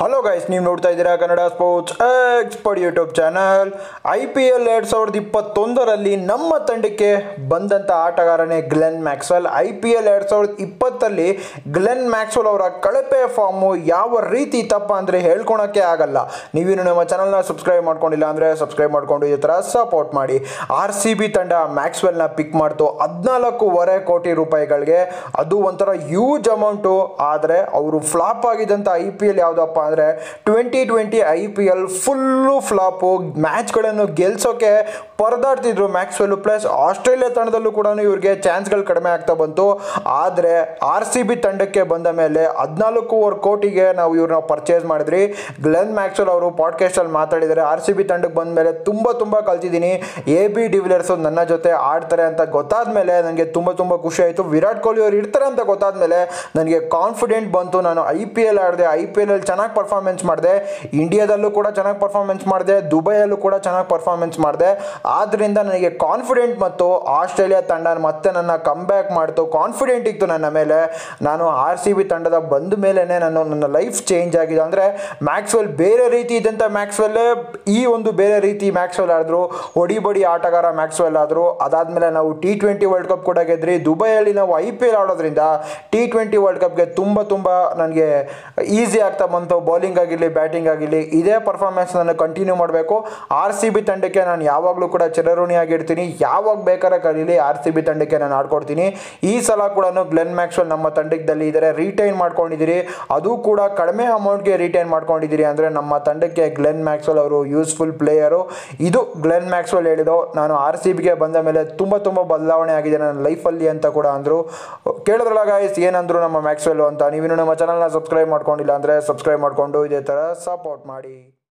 hello guys ನೀವು ನೋಡ್ತಾ ಇದ್ದೀರಾ Kannada sports expert YouTube channel I P L ಎರಡು ಸಾವಿರದ ಇಪ್ಪತ್ತೊಂದರಲ್ಲಿ ನಮ್ಮ ತಂಡಕ್ಕೆ ಬಂದಂಥ ಆಟಗಾರನೇ Glenn Maxwell I P L ಎರಡು ಸಾವಿರದ ಇಪ್ಪತ್ತಲ್ಲಿ ಗ್ಲೆನ್ ಮ್ಯಾಕ್ಸ್ವೆಲ್ ಅವರ ಕಳಪೆ ಫಾರ್ಮು ಯಾವ ರೀತಿ ತಪ್ಪ ಅಂದರೆ ಹೇಳ್ಕೊಳಕ್ಕೆ ಆಗಲ್ಲ ನೀವಿನ್ನು ನಮ್ಮ ಚಾನಲ್ನ ಸಬ್ಸ್ಕ್ರೈಬ್ ಮಾಡ್ಕೊಂಡಿಲ್ಲ ಅಂದರೆ ಸಬ್ಸ್ಕ್ರೈಬ್ ಮಾಡ್ಕೊಂಡು ಈ ಥರ ಸಪೋರ್ಟ್ ಮಾಡಿ ಆರ್ ಸಿ ಬಿ ತಂಡ ಮ್ಯಾಕ್ಸ್ವೆಲ್ನ ಪಿಕ್ ಮಾಡ್ತು ಹದಿನಾಲ್ಕೂವರೆ ಕೋಟಿ ರೂಪಾಯಿಗಳಿಗೆ ಅದು ಒಂಥರ ಹ್ಯೂಜ್ ಅಮೌಂಟು ಆದರೆ ಅವರು ಫ್ಲಾಪ್ ಆಗಿದ್ದಂಥ ಐ ಪಿ ಎಲ್ ಯಾವುದಪ್ಪ ಅಂದರೆ twenty twenty I P L full flop ಮ್ಯಾಚ್ಗಳನ್ನು ಗೆಲ್ಸೋಕೆ ಪರದಾಡ್ತಿದ್ರು ಮ್ಯಾಕ್ಸ್ವೆಲ್ ಪ್ಲಸ್ ಆಸ್ಟ್ರೇಲಿಯಾ ತಂಡದಲ್ಲೂ ಕೂಡ ಇವ್ರಿಗೆ ಚಾನ್ಸ್ಗಳು ಕಡಿಮೆ ಆಗ್ತಾ ಬಂತು ಆದರೆ ಆರ್ ಸಿ ಬಿ ತಂಡಕ್ಕೆ ಬಂದ ಮೇಲೆ ಹದಿನಾಲ್ಕೂವರೆ ಕೋಟಿಗೆ ನಾವು ಇವ್ರನ್ನ ಪರ್ಚೇಸ್ ಮಾಡಿದ್ರಿ ಗ್ಲೆನ್ ಮ್ಯಾಕ್ಸ್ವೆಲ್ ಅವರು ಪಾಡ್ಕಾಸ್ಟಲ್ಲಿ ಮಾತಾಡಿದ್ದಾರೆ ಆರ್ ಸಿ ಬಿ ತಂಡಕ್ಕೆ ಬಂದ ಮೇಲೆ ತುಂಬ ತುಂಬ ಕಲ್ತಿದ್ದೀನಿ ಎ ಬಿ ಡಿವಿಲಿಯರ್ಸು ನನ್ನ ಜೊತೆ ಆಡ್ತಾರೆ ಅಂತ ಗೊತ್ತಾದ ಮೇಲೆ ನನಗೆ ತುಂಬ ತುಂಬ ಖುಷಿ ಆಯಿತು ವಿರಾಟ್ ಕೊಹ್ಲಿ ಅವರು ಇರ್ತಾರೆ ಅಂತ ಗೊತ್ತಾದ ಮೇಲೆ ನನಗೆ ಕಾನ್ಫಿಡೆಂಟ್ ಬಂತು ನಾನು ಐ ಪಿ ಎಲ್ ಆಡಿದೆ ಐ ಪಿ ಎಲ್ ಅಲ್ಲಿ ಚೆನ್ನಾಗಿ ಪರ್ಫಾರ್ಮೆನ್ಸ್ ಮಾಡಿದೆ ಇಂಡಿಯಾದಲ್ಲೂ ಕೂಡ ಚೆನ್ನಾಗಿ ಪರ್ಫಾರ್ಮೆನ್ಸ್ ಮಾಡಿದೆ ದುಬೈಯಲ್ಲೂ ಕೂಡ ಚೆನ್ನಾಗಿ ಪರ್ಫಾರ್ಮೆನ್ಸ್ ಮಾಡಿದೆ ಆದ್ದರಿಂದ ನನಗೆ ಕಾನ್ಫಿಡೆಂಟ್ ಮತ್ತು ಆಸ್ಟ್ರೇಲಿಯಾ ತಂಡ ಮತ್ತೆ ನನ್ನ ಕಮ್ ಬ್ಯಾಕ್ ಮಾಡ್ತು ಕಾನ್ಫಿಡೆಂಟ್ ಇತ್ತು ನನ್ನ ಮೇಲೆ ನಾನು ಆರ್ ಸಿ ಬಿ ತಂಡದ ಬಂದ ಮೇಲೇ ನಾನು ನನ್ನ ಲೈಫ್ ಚೇಂಜ್ ಆಗಿದೆ ಅಂದರೆ ಮ್ಯಾಕ್ಸ್ವೆಲ್ ಬೇರೆ ರೀತಿ ಇದ್ದಂಥ ಮ್ಯಾಕ್ಸ್ವೆಲ್ಲೇ ಈ ಒಂದು ಬೇರೆ ರೀತಿ ಮ್ಯಾಕ್ಸ್ವೆಲ್ ಆಡಿದ್ರು ಹೊಡಿ ಬಡಿ ಆಟಗಾರ ಮ್ಯಾಕ್ಸ್ವೆಲ್ ಆದರು ಅದಾದಮೇಲೆ ನಾವು ಟಿ ಟ್ವೆಂಟಿ ವರ್ಲ್ಡ್ ಕಪ್ ಕೂಡ ಗೆದ್ರಿ ದುಬೈಯಲ್ಲಿ ನಾವು ಐ ಪಿ ಎಲ್ ಆಡೋದ್ರಿಂದ ಟಿ ಟ್ವೆಂಟಿ ವರ್ಲ್ಡ್ ಕಪ್ಗೆ ತುಂಬ ತುಂಬ ನನಗೆ ಈಸಿ ಆಗ್ತಾ ಬಂತು ಬೌಲಿಂಗ್ ಆಗಿರಲಿ ಬ್ಯಾಟಿಂಗ್ ಆಗಿರಲಿ ಇದೇ ಪರ್ಫಾರ್ಮೆನ್ಸ್ ನಾನು ಕಂಟಿನ್ಯೂ ಮಾಡಬೇಕು ಆರ್ ಸಿ ಬಿ ತಂಡಕ್ಕೆ ನಾನು ಯಾವಾಗಲೂ ಕೂಡ ಚಿರಋಣಿಯಾಗಿರ್ತೀನಿ ಯಾವಾಗ ಬೇಕಾದ್ರೆ ಕರೀಲಿ ಆರ್ ಸಿ ಬಿ ತಂಡಕ್ಕೆ ನಾನು ಆಡ್ಕೊಡ್ತೀನಿ ಈ ಸಲ ಕೂಡ ಗ್ಲೆನ್ ಮ್ಯಾಕ್ಸ್ವೆಲ್ ನಮ್ಮ ತಂಡದಲ್ಲಿ ಇದ್ದಾರೆ ರಿಟೈನ್ ಮಾಡ್ಕೊಂಡಿದ್ದೀರಿ ಅದು ಕೂಡ ಕಡಿಮೆ ಅಮೌಂಟ್ಗೆ ರಿಟೈನ್ ಮಾಡ್ಕೊಂಡಿದ್ದೀರಿ ಅಂದರೆ ನಮ್ಮ ತಂಡಕ್ಕೆ ಗ್ಲೆನ್ ಮ್ಯಾಕ್ಸ್ವೆಲ್ ಅವರು ಯೂಸ್ಫುಲ್ ಪ್ಲೇಯರು ಇದು ಗ್ಲೆನ್ ಮ್ಯಾಕ್ಸ್ವೆಲ್ ಹೇಳಿದ್ದು ನಾನು ಆರ್ ಸಿ ಬಿಗೆ ಬಂದ ಮೇಲೆ ತುಂಬ ತುಂಬ ಬದಲಾವಣೆ ಆಗಿದೆ ನನ್ನ ಲೈಫಲ್ಲಿ ಅಂತ ಕೂಡ ಅಂದರು ಕೇಳಿದ್ರಲ್ಲ ಗಾಯಸ್ ಏನಂದ್ರು ನಮ್ಮ ಮ್ಯಾಕ್ಸ್ವೆಲ್ ಅಂತ ನೀವಿನ್ನು ನಮ್ಮ ಚಾನಲ್ನ ಸಬ್ಸ್ಕ್ರೈಬ್ ಮಾಡ್ಕೊಂಡಿಲ್ಲ ಅಂದರೆ ಸಬ್ಸ್ಕ್ರೈಬ್ ಮಾಡಿಕೊಂಡು ಇದೇ ಥರ ಸಪೋರ್ಟ್ ಮಾಡಿ